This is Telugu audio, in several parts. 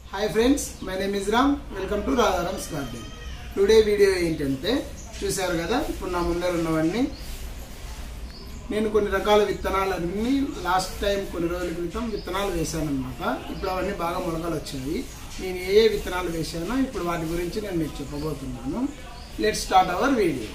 hi friends my name is Ram welcome to Radharam's garden today video ఏంటంటే చూశారు కదా ఇప్పుడు నా ముందర ఉన్నవన్నీ నేను కొన్ని రకాల విత్తనాలన్నీ లాస్ట్ టైం కొన్ని రోజుల క్రితం విత్తనాలు వేశాను అనమాట ఇప్పుడు అవన్నీ బాగా మొలకలు వచ్చాయి నేను ఏ ఏ విత్తనాలు వేశానో ఇప్పుడు వాటి గురించి నేను మీకు చెప్పబోతున్నాను let start our video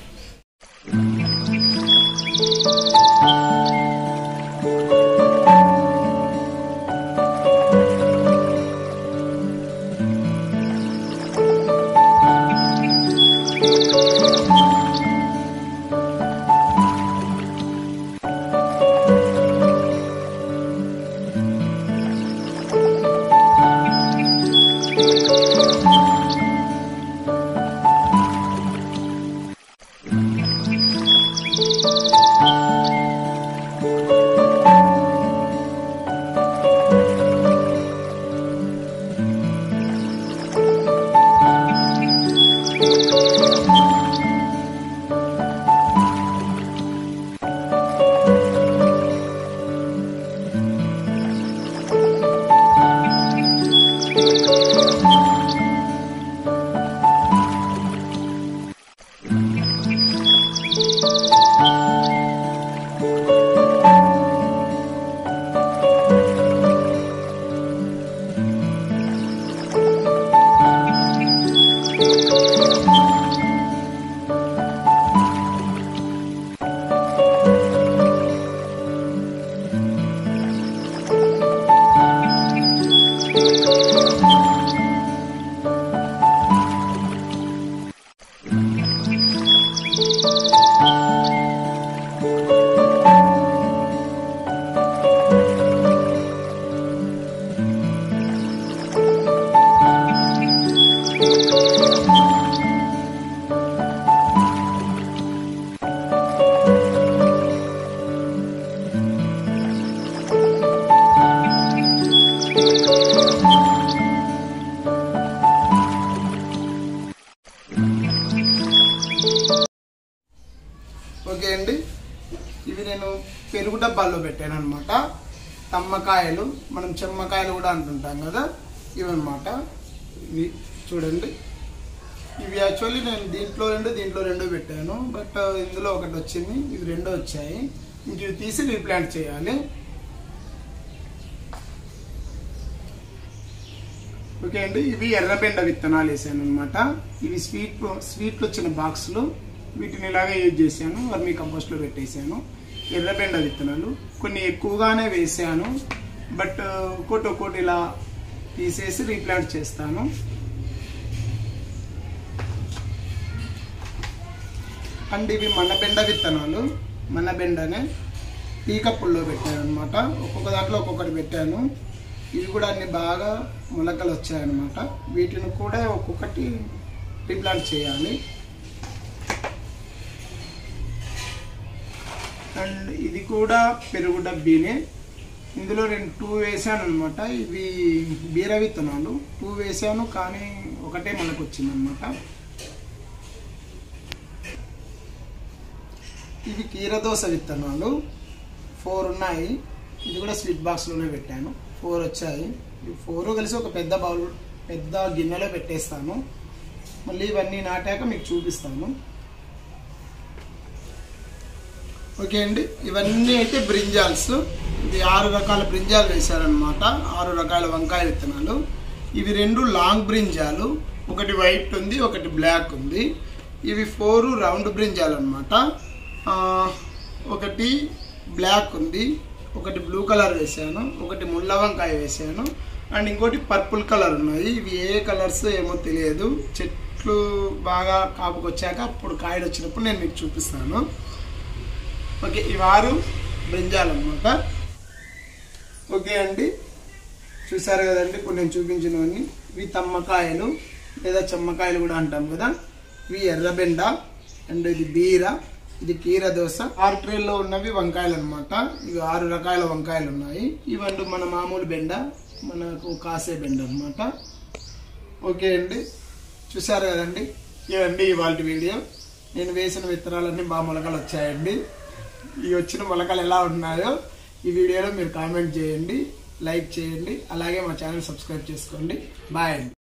okay అండి ఇవి నేను పెరుగు డబ్బాల్లో పెట్టాను అనమాట తమ్మకాయలు మనం చెమ్మకాయలు కూడా అంటుంటాం కదా ఇవన్నమాట ఇవి చూడండి ఇవి యాక్చువల్లీ నేను దీంట్లో రెండు దీంట్లో రెండు పెట్టాను బట్ ఇందులో ఒకటి వచ్చింది ఇవి రెండు వచ్చాయి ఇంక ఇవి తీసి రీప్లాంట్ చేయాలి ఓకే అండి ఇవి ఎర్రబెండ విత్తనాలు వేసాను అనమాట ఇవి స్వీట్ స్వీట్లు వచ్చిన బాక్సులు వీటిని ఇలాగే యూజ్ చేశాను వర్మీ కంపోస్ట్లో పెట్టేశాను ఎర్రబెండ విత్తనాలు కొన్ని ఎక్కువగానే వేసాను బట్ ఒక్కోటి ఒక్కోటి ఇలా తీసేసి రీప్లాంట్ చేస్తాను అండ్ ఇవి మనబెండ విత్తనాలు మనబెండనే టీ కప్పుల్లో పెట్టాను అనమాట ఒక్కొక్క దాంట్లో ఒక్కొక్కటి పెట్టాను ఇవి కూడా అన్ని బాగా మొలకలు వచ్చాయన్నమాట వీటిని కూడా ఒక్కొక్కటి రీప్లాంట్ చేయాలి అండ్ ఇది కూడా పెరుగు డబ్బీనే ఇందులో నేను టూ వేసాను అనమాట ఇవి బీర విత్తనాలు టూ వేసాను కానీ ఒకటే మనకు వచ్చిందనమాట ఇవి కీరదోస విత్తనాలు ఫోర్ ఉన్నాయి ఇది కూడా స్వీట్ బాక్స్లోనే పెట్టాను ఫోర్ వచ్చాయి ఈ ఫోర్ కలిసి ఒక పెద్ద బౌల్ పెద్ద గిన్నెలో పెట్టేస్తాను మళ్ళీ ఇవన్నీ నాటాక మీకు చూపిస్తాను ఓకే అండి ఇవన్నీ అయితే బ్రింజాల్స్ ఇది ఆరు రకాల బ్రింజాలు వేశారనమాట ఆరు రకాల వంకాయ విత్తనాలు ఇవి రెండు లాంగ్ బ్రింజాలు ఒకటి వైట్ ఉంది ఒకటి బ్లాక్ ఉంది ఇవి ఫోర్ రౌండ్ బ్రింజాలు అనమాట ఒకటి బ్లాక్ ఉంది ఒకటి బ్లూ కలర్ వేసాను ఒకటి ముళ్ళ వంకాయ వేసాను అండ్ ఇంకోటి పర్పుల్ కలర్ ఉన్నాయి ఇవి ఏ కలర్స్ ఏమో తెలియదు చెట్లు బాగా కాపుకొచ్చాక అప్పుడు కాయలు వచ్చినప్పుడు నేను మీకు చూపిస్తాను ఓకే ఈ వారు బ్రింజాలు అనమాట ఓకే అండి చూసారు కదండి ఇప్పుడు నేను చూపించినవన్నీ ఇవి తమ్మకాయలు లేదా చెమ్మకాయలు కూడా అంటాం కదా ఇవి ఎర్రబెండ అండ్ ఇది బీర ఇది కీర దోశ ఆరు ట్రేల్లో ఉన్నవి వంకాయలు అనమాట ఇవి ఆరు రకాల వంకాయలు ఉన్నాయి ఇవన్నీ మన మామూలు బెండ మనకు కాసే బెండ అనమాట ఓకే అండి చూసారు కదండి ఇవండి ఇవాళ వీడియో నేను వేసిన విత్తనాలన్నీ బాగా మొలకలు వచ్చాయండి ఈ వచ్చిన మొలకలు ఎలా ఉన్నాయో ఈ వీడియోలో మీరు కామెంట్ చేయండి లైక్ చేయండి అలాగే మా ఛానల్ సబ్స్క్రైబ్ చేసుకోండి బాయ్ అండి